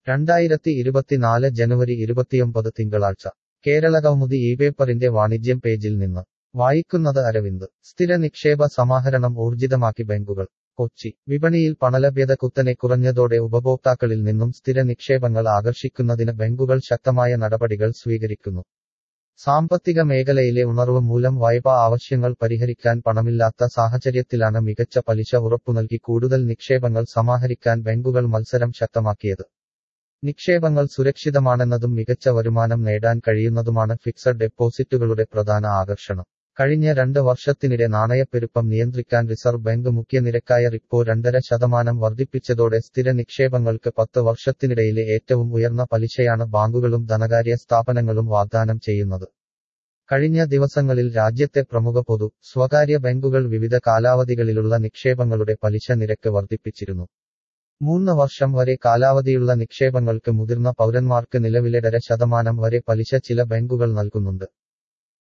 രണ്ടായിരത്തി ഇരുപത്തിനാല് ജനുവരി ഇരുപത്തിയൊമ്പത് തിങ്കളാഴ്ച കേരളകൗമുദി ഈ പേപ്പറിന്റെ വാണിജ്യം പേജിൽ നിന്ന് വായിക്കുന്നത് അരവിന്ദ് സ്ഥിര നിക്ഷേപ സമാഹരണം ഊർജിതമാക്കി ബാങ്കുകൾ കൊച്ചി വിപണിയിൽ പണലഭ്യത കുത്തനെ കുറഞ്ഞതോടെ ഉപഭോക്താക്കളിൽ നിന്നും സ്ഥിര നിക്ഷേപങ്ങൾ ആകർഷിക്കുന്നതിന് ബാങ്കുകൾ ശക്തമായ നടപടികൾ സ്വീകരിക്കുന്നു സാമ്പത്തിക മേഖലയിലെ ഉണർവ് മൂലം വായ്പാ ആവശ്യങ്ങൾ പരിഹരിക്കാൻ പണമില്ലാത്ത സാഹചര്യത്തിലാണ് മികച്ച പലിശ ഉറപ്പുനൽകി കൂടുതൽ നിക്ഷേപങ്ങൾ സമാഹരിക്കാൻ ബാങ്കുകൾ മത്സരം ശക്തമാക്കിയത് നിക്ഷേപങ്ങൾ സുരക്ഷിതമാണെന്നതും മികച്ച വരുമാനം നേടാൻ കഴിയുന്നതുമാണ് ഫിക്സഡ് ഡെപ്പോസിറ്റുകളുടെ പ്രധാന ആകർഷണം കഴിഞ്ഞ രണ്ട് വർഷത്തിനിടെ നാണയപ്പെരുപ്പം നിയന്ത്രിക്കാൻ റിസർവ് ബാങ്ക് മുഖ്യനിരക്കായ റിപ്പോ രണ്ടര ശതമാനം വർദ്ധിപ്പിച്ചതോടെ സ്ഥിര നിക്ഷേപങ്ങൾക്ക് പത്ത് വർഷത്തിനിടയിലെ ഏറ്റവും ഉയർന്ന പലിശയാണ് ബാങ്കുകളും ധനകാര്യ സ്ഥാപനങ്ങളും വാഗ്ദാനം ചെയ്യുന്നത് കഴിഞ്ഞ ദിവസങ്ങളിൽ രാജ്യത്തെ പ്രമുഖ പൊതു സ്വകാര്യ ബാങ്കുകൾ വിവിധ കാലാവധികളിലുള്ള നിക്ഷേപങ്ങളുടെ പലിശ നിരക്ക് വർദ്ധിപ്പിച്ചിരുന്നു മൂന്ന് വർഷം വരെ കാലാവധിയുള്ള നിക്ഷേപങ്ങൾക്ക് മുതിർന്ന പൗരന്മാർക്ക് നിലവിലെ ഡര ശതമാനം വരെ പലിശ ചില ബാങ്കുകൾ നൽകുന്നുണ്ട്